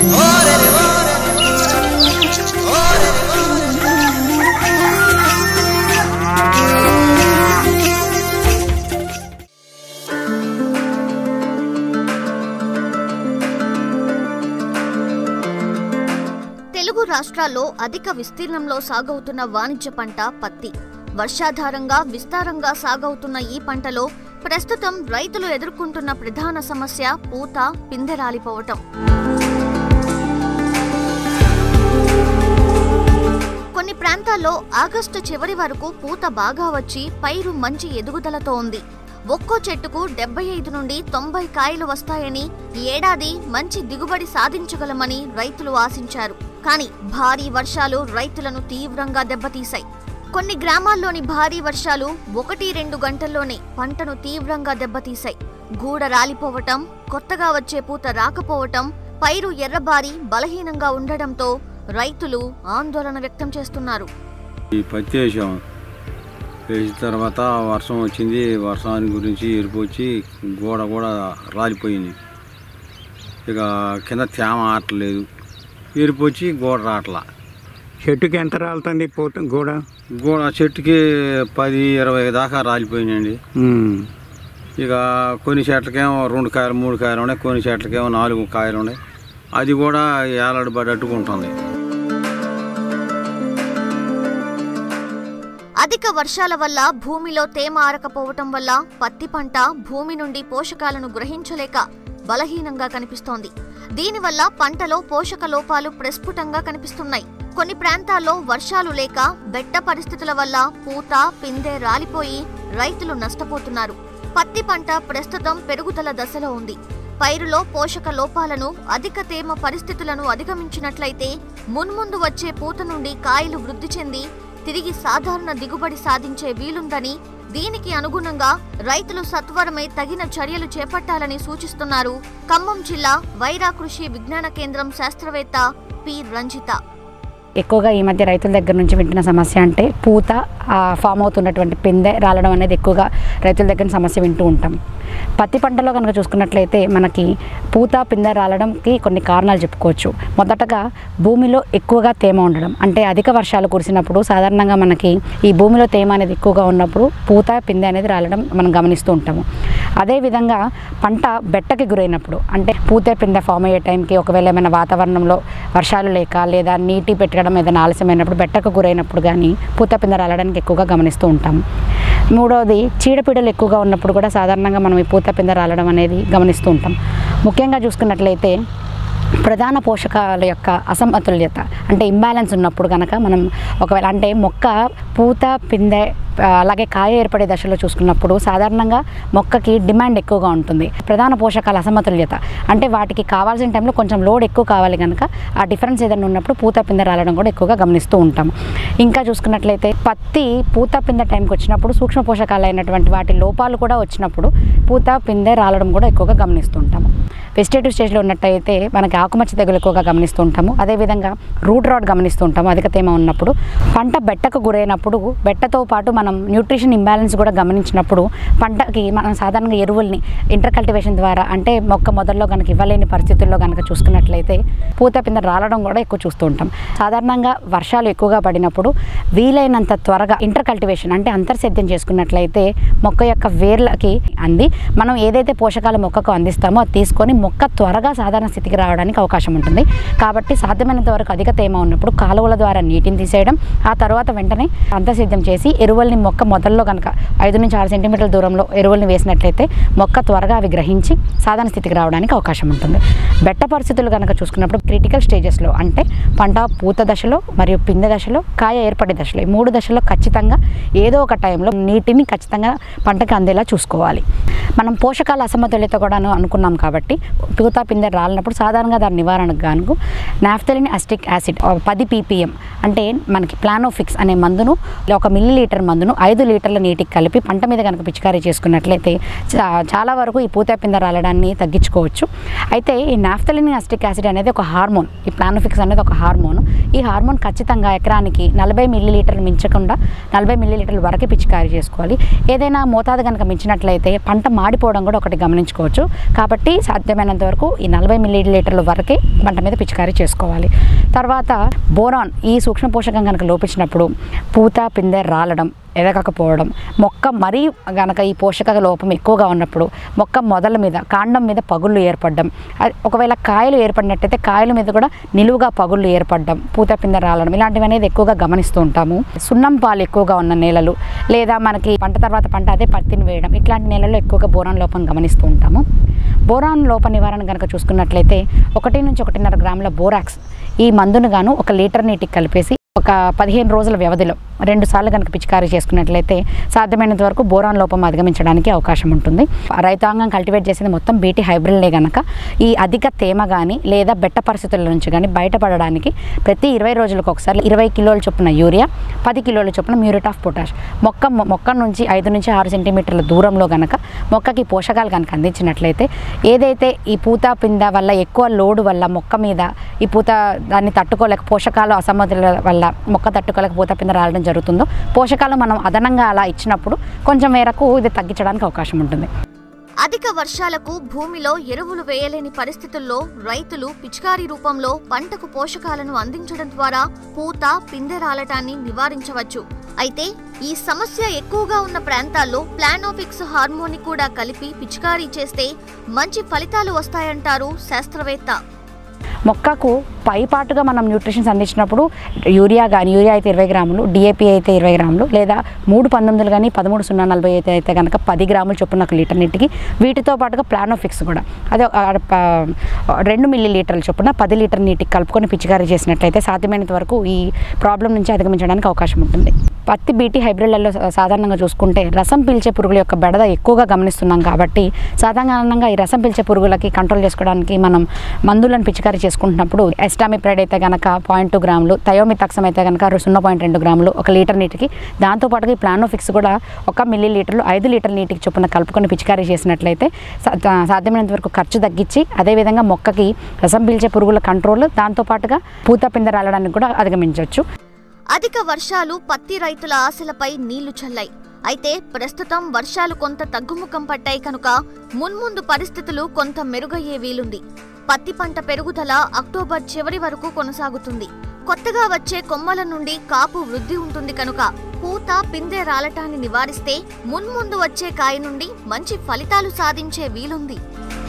తెలుగు రాష్ట్రాల్లో అధిక విస్తీర్ణంలో సాగవుతున్న వాణిజ్య పంట పత్తి వర్షాధారంగా విస్తారంగా సాగవుతున్న ఈ పంటలో ప్రస్తుతం రైతులు ఎదుర్కొంటున్న ప్రధాన సమస్య పూత పిందె రాలిపోవటం కొన్ని ప్రాంతాల్లో ఆగస్టు చివరి వరకు పూత బాగా వచ్చి పైరు మంచి ఎదుగుదలతో ఉంది ఒక్కో చెట్టుకు డెబ్బై ఐదు నుండి తొంభై కాయలు వస్తాయని ఈ ఏడాది మంచి దిగుబడి సాధించగలమని రైతులు ఆశించారు కానీ భారీ వర్షాలు రైతులను తీవ్రంగా దెబ్బతీశాయి కొన్ని గ్రామాల్లోని భారీ వర్షాలు ఒకటి రెండు గంటల్లోనే పంటను తీవ్రంగా దెబ్బతీశాయి గూడ రాలిపోవటం కొత్తగా వచ్చే పూత రాకపోవటం పైరు ఎర్రబారి బలహీనంగా ఉండడంతో రైతులు ఆందోళన వ్యక్తం చేస్తున్నారు ఈ పత్తి వేసాం వేసిన తర్వాత వర్షం వచ్చింది వర్షాన్ని గురించి ఎరుపు వచ్చి గోడ కూడా రాలిపోయింది ఇక కింద తేమ ఆటలేదు ఎరుపు వచ్చి గోడ రావట్లా చెట్టుకి ఎంత రాలుతుంది పోత గోడ గోడ చెట్టుకి పది ఇరవై దాకా రాలిపోయినాయండి ఉమ్. ఇక కొన్ని చెట్లకేమో రెండు కాయలు మూడు కాయలు ఉన్నాయి కొన్ని చెట్లకేమో నాలుగు కాయలు ఉన్నాయి అది కూడా ఏలాడబడట్టుగా ఉంటుంది అధిక వర్షాల వల్ల భూమిలో తేమ ఆరకపోవటం వల్ల పత్తి పంట భూమి నుండి పోషకాలను గ్రహించలేక బలహీనంగా కనిపిస్తోంది దీనివల్ల పంటలో పోషక లోపాలు ప్రస్ఫుటంగా కనిపిస్తున్నాయి కొన్ని ప్రాంతాల్లో వర్షాలు లేక బెట్ట పరిస్థితుల వల్ల పూత పిందె రాలిపోయి రైతులు నష్టపోతున్నారు పత్తి పంట ప్రస్తుతం పెరుగుదల దశలో ఉంది పైరులో పోషక లోపాలను అధిక తేమ పరిస్థితులను అధిగమించినట్లయితే మున్ముందు వచ్చే పూత నుండి కాయలు వృద్ధి చెంది తిరిగి సాధారణ దిగుబడి సాధించే వీలుందని దీనికి అనుగుణంగా రైతులు సత్వరమే తగిన చర్యలు చేపట్టాలని సూచిస్తున్నారు ఖమ్మం జిల్లా వైరా కృషి విజ్ఞాన కేంద్రం శాస్త్రవేత్త పి రంజిత ఎక్కువగా ఈ మధ్య రైతుల దగ్గర నుంచి వింటున్న సమస్య అంటే పూత ఆ, ఫామ్ అవుతున్నటువంటి పిందె రాలడం అనేది ఎక్కువగా రైతుల దగ్గర నుంచి సమస్య వింటూ ఉంటాం పత్తి పంటలో కనుక చూసుకున్నట్లయితే మనకి పూత పిందె రాలడంకి కొన్ని కారణాలు చెప్పుకోవచ్చు మొదటగా భూమిలో ఎక్కువగా తేమ ఉండడం అంటే అధిక వర్షాలు కురిసినప్పుడు సాధారణంగా మనకి ఈ భూమిలో తేమ అనేది ఎక్కువగా ఉన్నప్పుడు పూత పిందె అనేది రాలడం మనం గమనిస్తూ ఉంటాము అదేవిధంగా పంట బెట్టకి గురైనప్పుడు అంటే పూత పిందె ఫామ్ అయ్యే టైంకి ఒకవేళ ఏమైనా వాతావరణంలో వర్షాలు లేక లేదా నీటి పెట్టడం ఏదైనా ఆలస్యమైనప్పుడు బెట్టకు గురైనప్పుడు కానీ పూత పిందె రాలడానికి ఎక్కువగా గమనిస్తూ ఉంటాము మూడవది చీడపీడలు ఎక్కువగా ఉన్నప్పుడు కూడా సాధారణంగా మనం ఈ పూత పిందె రాలడం అనేది గమనిస్తూ ఉంటాం ముఖ్యంగా చూసుకున్నట్లయితే ప్రధాన పోషకాల యొక్క అసమతుల్యత అంటే ఇంబ్యాలెన్స్ ఉన్నప్పుడు కనుక మనం ఒకవేళ అంటే మొక్క పూత పిందె ఆ, అలాగే కాయ ఏర్పడే దశలో చూసుకున్నప్పుడు సాధారణంగా మొక్కకి డిమాండ్ ఎక్కువగా ఉంటుంది ప్రధాన పోషకాల అసమతుల్యత అంటే వాటికి కావాల్సిన టైంలో కొంచెం లోడ్ ఎక్కువ కావాలి కనుక ఆ డిఫరెన్స్ ఏదైనా ఉన్నప్పుడు పూత పిందె రాలడం కూడా ఎక్కువగా గమనిస్తూ ఉంటాం ఇంకా చూసుకున్నట్లయితే పత్తి పూత పిందె టైంకి వచ్చినప్పుడు సూక్ష్మ పోషకాలు అయినటువంటి వాటి లోపాలు కూడా వచ్చినప్పుడు పూత పిందె రాలడం కూడా ఎక్కువగా గమనిస్తూ ఉంటాము వెజిటేటివ్ స్టేజ్లో ఉన్నట్టయితే మనకి ఆకుమచ్చ తెగులు ఎక్కువగా గమనిస్తూ ఉంటాము అదేవిధంగా రూట్ రాడ్ గమనిస్తూ ఉంటాము అధిక తేమ ఉన్నప్పుడు పంట బెట్టకు గురైనప్పుడు బెట్టతో పాటు మనం న్యూట్రిషన్ ఇంబ్యాలెన్స్ కూడా గమనించినప్పుడు పంటకి మనం సాధారణంగా ఎరువుల్ని ఇంటర్ కల్టివేషన్ ద్వారా అంటే మొక్క మొదల్లో కనుక ఇవ్వలేని పరిస్థితుల్లో కనుక చూసుకున్నట్లయితే పూత పింద రాలడం కూడా ఎక్కువ చూస్తూ ఉంటాం సాధారణంగా వర్షాలు ఎక్కువగా పడినప్పుడు వీలైనంత త్వరగా ఇంటర్ కల్టివేషన్ అంటే అంతర్సేద్యం చేసుకున్నట్లయితే మొక్క యొక్క వేర్లకి అంది మనం ఏదైతే పోషకాలు మొక్కకు అందిస్తామో అది తీసుకొని మొక్క త్వరగా సాధారణ స్థితికి రావడానికి అవకాశం ఉంటుంది కాబట్టి సాధ్యమైనంత వరకు అధిక తేమ ఉన్నప్పుడు కాలువల ద్వారా నీటిని తీసేయడం ఆ తర్వాత వెంటనే అంతర్సిద్ధం చేసి ఎరువుల్ని మొక్క మొదల్లో కనుక ఐదు నుంచి ఆరు సెంటీమీటర్ల దూరంలో ఎరువుల్ని వేసినట్లయితే మొక్క త్వరగా అవి గ్రహించి సాధారణ స్థితికి రావడానికి అవకాశం ఉంటుంది బెట్ట పరిస్థితులు కనుక చూసుకున్నప్పుడు క్రిటికల్ స్టేజెస్లో అంటే పంట పూత దశలో మరియు పిందె దశలో కాయ ఏర్పడే దశలో ఈ మూడు దశల్లో ఖచ్చితంగా ఏదో ఒక టైంలో నీటిని ఖచ్చితంగా పంటకి అందేలా చూసుకోవాలి మనం పోషకాల అసమతుల్యత కూడా అనుకున్నాం కాబట్టి పూత పిందె రాలినప్పుడు సాధారణంగా దాని నివారణకు గాను నాఫ్థలిన్ అస్టిక్ యాసిడ్ పది పీపీఎం అంటే మనకి ప్లానోఫిక్స్ అనే మందును ఒక మిల్లీ లీటర్ మందును ఐదు లీటర్ల నీటికి కలిపి పంట మీద కనుక పిచికారీ చేసుకున్నట్లయితే చా- చాలా వరకు ఈ పూత పింద రాలడాన్ని తగ్గించుకోవచ్చు అయితే ఈ నాఫ్తలిన్ అస్టిక్ యాసిడ్ అనేది ఒక హార్మోన్ ఈ ప్లానోఫిక్స్ అనేది ఒక హార్మోన్ ఈ హార్మోన్ ఖచ్చితంగా ఎకరానికి నలభై మిల్లీ లీటర్లు మించకుండా నలభై మిల్లీ లీటర్ల వరకు పిచికారీ చేసుకోవాలి ఏదైనా మోతాదు కనుక మించినట్లయితే పంట మాడిపోవడం కూడా ఒకటి గమనించుకోవచ్చు కాబట్టి సాధ్యమైనంత వరకు ఈ నలభై మిల్లీ లీటర్ల వరకే పంట మీద పిచికారీ చేసుకోవాలి తర్వాత బోరాన్ ఈ సూక్ష్మ పోషకం కనుక లోపించినప్పుడు పూత పిందె రాలడం ఎదగకపోవడం మొక్క మరీ గనక ఈ పోషక లోపం ఎక్కువగా ఉన్నప్పుడు మొక్క మొదల మీద కాండం మీద పగుళ్ళు ఏర్పడడం అది ఒకవేళ కాయలు ఏర్పడినట్టయితే కాయల మీద కూడా నిలువుగా పగుళ్ళు ఏర్పడడం పూత పిందె రాలడం ఇలాంటివి అనేది ఎక్కువగా గమనిస్తూ ఉంటాము సున్నం పాలు ఎక్కువగా ఉన్న నేలలు లేదా మనకి పంట తర్వాత పంట అదే పత్తిని వేయడం ఇట్లాంటి నేలల్లో ఎక్కువగా బోరాన్ లోపం గమనిస్తూ ఉంటాము బోరాన్ లోప నివారణ కనుక చూసుకున్నట్లయితే ఒకటి నుంచి ఒకటిన్నర గ్రాముల బోరాక్స్ ఈ మందును గాను ఒక లీటర్ నీటికి కలిపేసి ఒక పదిహేను రోజుల వ్యవధిలో రెండు సార్లు కనుక పిచికారీ చేసుకున్నట్లయితే సాధ్యమైనంత వరకు బోరాన్ లోపం అధిగమించడానికి అవకాశం ఉంటుంది రైతాంగం కల్టివేట్ చేసేది మొత్తం బీటీ హైబ్రిడ్లే గనక ఈ అధిక తేమ కానీ లేదా బెట్ట పరిస్థితుల నుంచి కానీ బయటపడడానికి ప్రతి ఇరవై రోజులకు ఒకసారి ఇరవై కిలోల చొప్పున యూరియా పది కిలోల చొప్పున మ్యూరేట్ ఆఫ్ పొటాష్ మొక్క మొక్క నుంచి ఐదు నుంచి ఆరు సెంటీమీటర్ల దూరంలో గనక మొక్కకి పోషకాలు కనుక అందించినట్లయితే ఏదైతే ఈ పూత పింద వల్ల ఎక్కువ లోడు వల్ల మొక్క మీద ఈ పూత దాన్ని తట్టుకోలేక పోషకాలు అసమతుల వల్ల మొక్క తట్టుకోలేక పూత పింద రావడం జరుగుతుందో పోషకాలు మనం అదనంగా అలా ఇచ్చినప్పుడు కొంచెం మేరకు ఇది తగ్గించడానికి అవకాశం ఉంటుంది అధిక వర్షాలకు భూమిలో ఎరువులు వేయలేని పరిస్థితుల్లో రైతులు పిచికారీ రూపంలో పంటకు పోషకాలను అందించడం ద్వారా పూత పిందె రాలటాన్ని నివారించవచ్చు అయితే ఈ సమస్య ఎక్కువగా ఉన్న ప్రాంతాల్లో ప్లానోఫిక్స్ హార్మోని కూడా కలిపి పిచికారీ చేస్తే మంచి ఫలితాలు వస్తాయంటారు శాస్త్రవేత్త మొక్కకు పైపాటుగా మనం న్యూట్రిషన్స్ అందించినప్పుడు యూరియా కానీ యూరియా అయితే ఇరవై గ్రాములు డిఏపి అయితే ఇరవై గ్రాములు లేదా మూడు పంతొమ్మిదిలు కానీ పదమూడు సున్నా నలభై అయితే అయితే కనుక పది గ్రాములు చొప్పున ఒక లీటర్ నీటికి వీటితో పాటుగా ప్లానోఫిక్స్ కూడా అదే ఆ, ప- రెండు మిల్లీ లీటర్ల చొప్పున పది లీటర్ నీటికి కలుపుకొని పిచికారీ చేసినట్లయితే సాధ్యమైనంత వరకు ఈ ప్రాబ్లం నుంచి అధిగమించడానికి అవకాశం ఉంటుంది పత్తి బీటీ హైబ్రిడ్లలో సా- సాధారణంగా చూసుకుంటే రసం పీల్చే పురుగుల యొక్క బెడద ఎక్కువగా గమనిస్తున్నాం కాబట్టి సాధారణంగా ఈ రసం పీల్చే పురుగులకి కంట్రోల్ చేసుకోవడానికి మనం మందులను పిచికారీ చేసుకుంటున్నప్పుడు ఎస్టామిప్రైడ్ అయితే కనుక పాయింట్ టూ గ్రాములు థయోమితాక్సం అయితే కనుక సున్నా పాయింట్ రెండు గ్రాములు ఒక లీటర్ నీటికి దాంతోపాటుగా ఈ ప్లానోఫిక్స్ కూడా ఒక మిల్లీ లీటర్లు ఐదు లీటర్ నీటికి చొప్పున కలుపుకొని పిచికారీ చేసినట్లయితే సా- తా- సాధ్యమైనంత వరకు ఖర్చు తగ్గించి అదేవిధంగా మొక్కకి రసం పీల్చే పురుగుల కంట్రోల్ దాంతోపాటుగా పూత పిందె రాలడానికి కూడా అధిగమించవచ్చు అధిక వర్షాలు పత్తి రైతుల ఆశలపై నీళ్లు చల్లాయి అయితే ప్రస్తుతం వర్షాలు కొంత తగ్గుముఖం పట్టాయి కనుక మున్ముందు పరిస్థితులు కొంత మెరుగయ్యే వీలుంది పత్తి పంట పెరుగుదల అక్టోబర్ చివరి వరకు కొనసాగుతుంది కొత్తగా వచ్చే కొమ్మల నుండి కాపు వృద్ధి ఉంటుంది కనుక పూత పిందె రాలటాన్ని నివారిస్తే మున్ముందు వచ్చే కాయ నుండి మంచి ఫలితాలు సాధించే వీలుంది